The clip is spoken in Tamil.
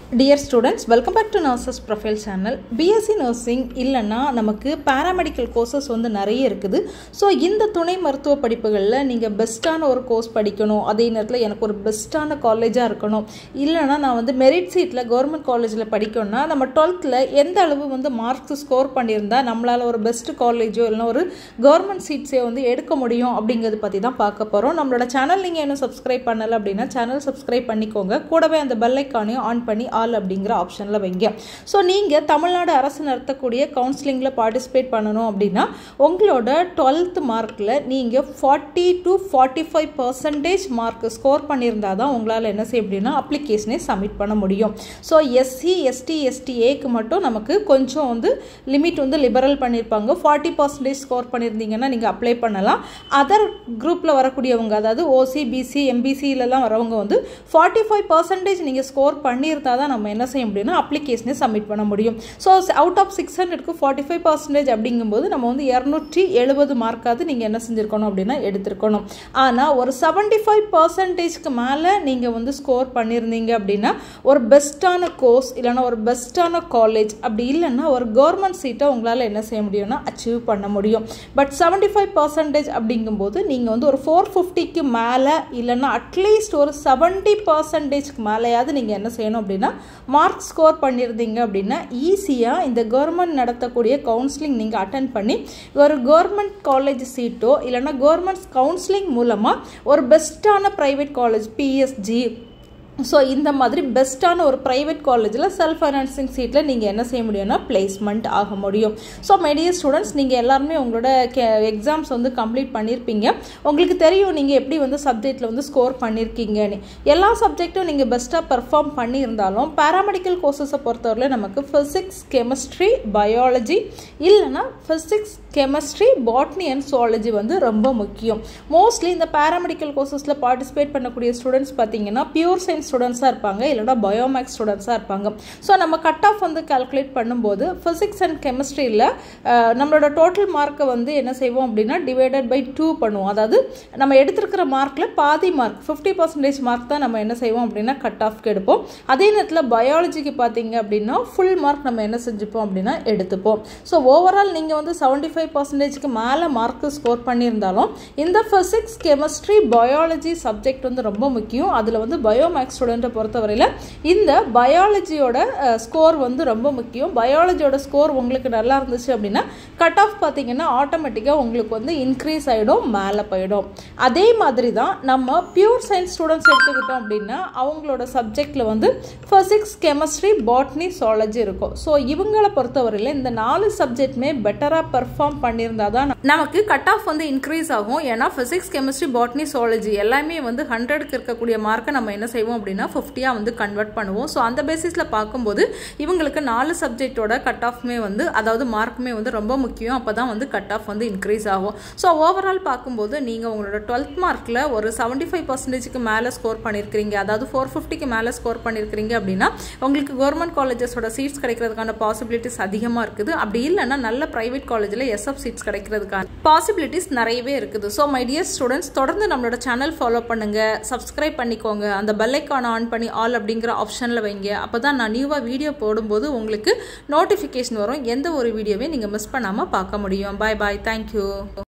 dear students welcome back to nurses profile channel BSc nursing இல்லைன்னா நமக்கு பேராமெடிக்கல் கோர்சஸ் வந்து நிறைய இருக்குது ஸோ இந்த துணை மருத்துவ படிப்புகளில் நீங்கள் பெஸ்ட்டான ஒரு கோர்ஸ் படிக்கணும் அதே நேரத்தில் எனக்கு ஒரு பெஸ்ட்டான காலேஜாக இருக்கணும் இல்லைன்னா நான் வந்து மெரிட் சீட்டில் கவர்மெண்ட் காலேஜில் படிக்கணும்னா நம்ம டுவெல்த்தில் எந்த அளவு வந்து மார்க்ஸ் ஸ்கோர் பண்ணியிருந்தா நம்மளால் ஒரு பெஸ்ட் காலேஜோ இல்லைனா ஒரு கவர்மெண்ட் சீட்ஸே வந்து எடுக்க முடியும் அப்படிங்கிறத பற்றி தான் பார்க்க போகிறோம் நம்மளோட சேனல் நீங்கள் இன்னும் சப்ஸ்கிரைப் பண்ணலை அப்படின்னா சேனல் சப்ஸ்கிரைப் பண்ணிக்கோங்க கூடவே அந்த பெல் ஐக்கானையும் ஆன் பண்ணி ஆல் அப்படிங்கிற ஆப்ஷனில் வைங்க ஸோ நீங்கள் தமிழ்நாடு அரசு நடத்தக்கூடிய கவுன்சிலிங்கில் பார்ட்டிசிபேட் பண்ணணும் அப்படின்னா உங்களோட டுவெல்த் மார்க்கில் நீங்கள் forty to forty five percentage mark score பண்ணியிருந்தா தான் உங்களால் என்ன செய்ய முடியும்னா அப்ளிகேஷனே சப்மிட் பண்ண முடியும் ஸோ எஸ்சி எஸ்டி எஸ்டிஏக்கு மட்டும் நமக்கு கொஞ்சம் வந்து லிமிட் வந்து லிபரல் பண்ணியிருப்பாங்க ஃபார்ட்டி பர்சன்டேஜ் ஸ்கோர் பண்ணியிருந்தீங்கன்னா நீங்கள் அப்ளை பண்ணலாம் அதர் குரூப்பில் வரக்கூடியவங்க அதாவது ஓசி பிசி எம்பிசியிலலாம் வரவங்க வந்து ஃபார்ட்டி ஃபைவ் பர்சன்டேஜ் நீங்கள் ஸ்கோர் பண்ணியிருந்தா தான் நம்ம என்ன செய்ய முடியும்னா அப்ளிகேஷனே சப்மிட் பண்ண முடியும் ஸோ அவுட் ஆஃப் சிக்ஸ் ஹண்ட்ரட்க்கு ஃபார்ட்டி ஃபைவ் பர்சன்டேஜ் அப்படிங்கும்போது நம்ம வந்து இரநூற்றி எழுபது மார்க்காவது நீங்கள் என்ன செஞ்சுருக்கணும் அப்படின்னா எடுத்திருக்கணும் ஆனால் ஒரு செவன்ட்டி ஃபைவ் பர்சன்டேஜ்க்கு மேலே நீங்கள் வந்து ஸ்கோர் பண்ணியிருந்தீங்க அப்படின்னா ஒரு பெஸ்ட்டான கோர்ஸ் இல்லைனா ஒரு பெஸ்ட்டான காலேஜ் அப்படி இல்லைன்னா ஒரு கவர்மெண்ட் சீட்டை உங்களால் என்ன செய்ய முடியும்னா அச்சீவ் பண்ண முடியும் பட் செவன்ட்டி ஃபைவ் பர்சன்டேஜ் அப்படிங்கும்போது நீங்கள் வந்து ஒரு ஃபோர் ஃபிஃப்டிக்கு மேலே இல்லைன்னா அட்லீஸ்ட் ஒரு செவன்ட்டி பர்சன்டேஜ்க்கு மேலேயாவது நீங்கள் என்ன செய்யணும் அப்படின்னா மார்க் ஸ்கோர் பண்ணியிருந்தீங்க அப்படின்னா ஈஸியாக இந்த கவர்மெண்ட் நடத்தக்கூடிய கவுன்சிலிங் நீங்கள் அட்டன் பண்ணி ஒரு கவர்மெண்ட் காலேஜ் சீட்டோ இல்லைன்னா கவர்மெண்ட் கவுன்சிலிங் மூலமாக ஒரு பெஸ்ட்டான ப்ரைவேட் காலேஜ் பிஎஸ்ஜி ஸோ இந்த மாதிரி பெஸ்ட்டான ஒரு ப்ரைவேட் காலேஜில் செல்ஃப் ஃபைனான்சிங் சீட்டில் நீங்கள் என்ன செய்ய முடியும்னா பிளேஸ்மெண்ட் ஆக முடியும் ஸோ மெடியர் ஸ்டூடெண்ட்ஸ் நீங்கள் எல்லாருமே உங்களோட கே எக்ஸாம்ஸ் வந்து கம்ப்ளீட் பண்ணியிருப்பீங்க உங்களுக்கு தெரியும் நீங்கள் எப்படி வந்து சப்ஜெக்டில் வந்து ஸ்கோர் பண்ணியிருக்கீங்கன்னு எல்லா சப்ஜெக்ட்டும் நீங்கள் பெஸ்ட்டாக பெர்ஃபார்ம் பண்ணியிருந்தாலும் பேராமெடிக்கல் கோர்சஸை பொறுத்தவரையில் நமக்கு ஃபிசிக்ஸ் கெமிஸ்ட்ரி பயாலஜி இல்லைனா physics chemistry botany and zoology வந்து ரொம்ப முக்கியம் மோஸ்ட்லி இந்த பேராமெடிக்கல் கோர்சஸில் பார்ட்டிசிபேட் பண்ணக்கூடிய ஸ்டூடெண்ட்ஸ் பார்த்தீங்கன்னா பியூர் சயின்ஸ் ஸ்டூடெண்ட்ஸாக இருப்பாங்க இல்லைனா பயோமேக்ஸ் ஸ்டூடெண்ட்ஸாக இருப்பாங்க ஸோ நம்ம கட் ஆஃப் வந்து கால்குலேட் பண்ணும்போது ஃபிசிக்ஸ் அண்ட் கெமிஸ்ட்ரியில் நம்மளோட டோட்டல் மார்க்கை வந்து என்ன செய்வோம் அப்படின்னா டிவைடட் பை டூ பண்ணுவோம் அதாவது நம்ம எடுத்திருக்கிற மார்க்கில் பாதி மார்க் ஃபிஃப்டி பர்சன்டேஜ் மார்க் தான் நம்ம என்ன செய்வோம் அப்படின்னா கட் ஆஃப்க்கு எடுப்போம் அதே நேரத்தில் பயாலஜிக்கு பார்த்தீங்க அப்படின்னா ஃபுல் மார்க் நம்ம என்ன செஞ்சுப்போம் அப்படின்னா எடுத்துப்போம் ஸோ ஓவரால் நீங்கள் வந்து செவன்ட்டி ஃபைவ் பர்சன்டேஜ்க்கு மேலே மார்க் ஸ்கோர் பண்ணியிருந்தாலும் இந்த ஃபிசிக்ஸ் கெமிஸ்ட்ரி பயாலஜி சப்ஜெக்ட் வந்து ரொம்ப முக்கியம் அதில் வந்து பயோமேக்ஸ் ஸ்டூடெண்ட்டை பொறுத்தவரையில் இந்த பயாலஜியோட ஸ்கோர் வந்து ரொம்ப முக்கியம் பயாலஜியோட ஸ்கோர் உங்களுக்கு நல்லா இருந்துச்சு அப்படின்னா கட் ஆஃப் பார்த்தீங்கன்னா ஆட்டோமேட்டிக்காக உங்களுக்கு வந்து இன்க்ரீஸ் ஆகிடும் மேலே போயிடும் அதே மாதிரி தான் நம்ம பியூர் சயின்ஸ் ஸ்டூடெண்ட்ஸ் எடுத்துக்கிட்டோம் அப்படின்னா அவங்களோட சப்ஜெக்டில் வந்து ஃபிசிக்ஸ் கெமிஸ்ட்ரி பாட்னி சுவாலஜி இருக்கும் ஸோ இவங்களை பொறுத்தவரையில் இந்த நாலு சப்ஜெக்ட்டுமே பெட்டராக பெர்ஃபார்ம் பண்ணியிருந்தால் தான் நமக்கு கட் ஆஃப் வந்து இன்க்ரீஸ் ஆகும் ஏன்னா ஃபிசிக்ஸ் கெமிஸ்ட்ரி பாட்னி சுவாலஜி எல்லாமே வந்து ஹண்ட்ரடுக்கு இருக்கக்கூடிய மார்க்கை நம்ம என்ன செய்வோம் அப்படின்னா ஃபிஃப்டியாக வந்து கன்வெர்ட் பண்ணுவோம் ஸோ அந்த பேசிஸில் பார்க்கும்போது இவங்களுக்கு நாலு சப்ஜெக்டோட கட் ஆஃப்மே வந்து அதாவது மார்க்குமே வந்து ரொம்ப முக்கியம் அப்போ தான் வந்து கட் ஆஃப் வந்து இன்க்ரீஸ் ஆகும் ஸோ ஓவரால் பார்க்கும்போது நீங்கள் உங்களோட டுவெல்த் மார்க்கில் ஒரு செவன்ட்டி ஃபைவ் பர்சன்டேஜுக்கு மேலே ஸ்கோர் பண்ணியிருக்கிறீங்க அதாவது ஃபோர் ஃபிஃப்டிக்கு மேலே ஸ்கோர் பண்ணியிருக்கிறீங்க அப்படின்னா உங்களுக்கு கவர்மெண்ட் காலேஜஸோட சீட்ஸ் கிடைக்கிறதுக்கான பாசிபிலிட்டிஸ் அதிகமாக இருக்குது அப்படி இல்லைன்னா நல்ல ப்ரைவேட் காலேஜில் எஸ்எஃப் சீட்ஸ் கிடைக்கிறதுக்கான பாசிபிலிட்டிஸ் நிறையவே இருக்குது ஸோ மை டியர் ஸ்டூடெண்ட்ஸ் தொடர்ந்து நம்மளோட சேனல் ஃபாலோ பண்ணுங்கள் சப்ஸ்கிரைப் பண்ணிக்கோங்க அந்த பெல்லைக்கான ஆன் பண்ணி ஆல் அப்படிங்கிற ஆப்ஷனில் வைங்க அப்போ தான் நான் நியூவாக வீடியோ போடும்போது உங்களுக்கு நோட்டிஃபிகேஷன் வரும் எந்த ஒரு வீடியோவையும் நீங்கள் மிஸ் பண்ணாமல் பார்க்க முடியும் பாய் பாய் தேங்க்யூ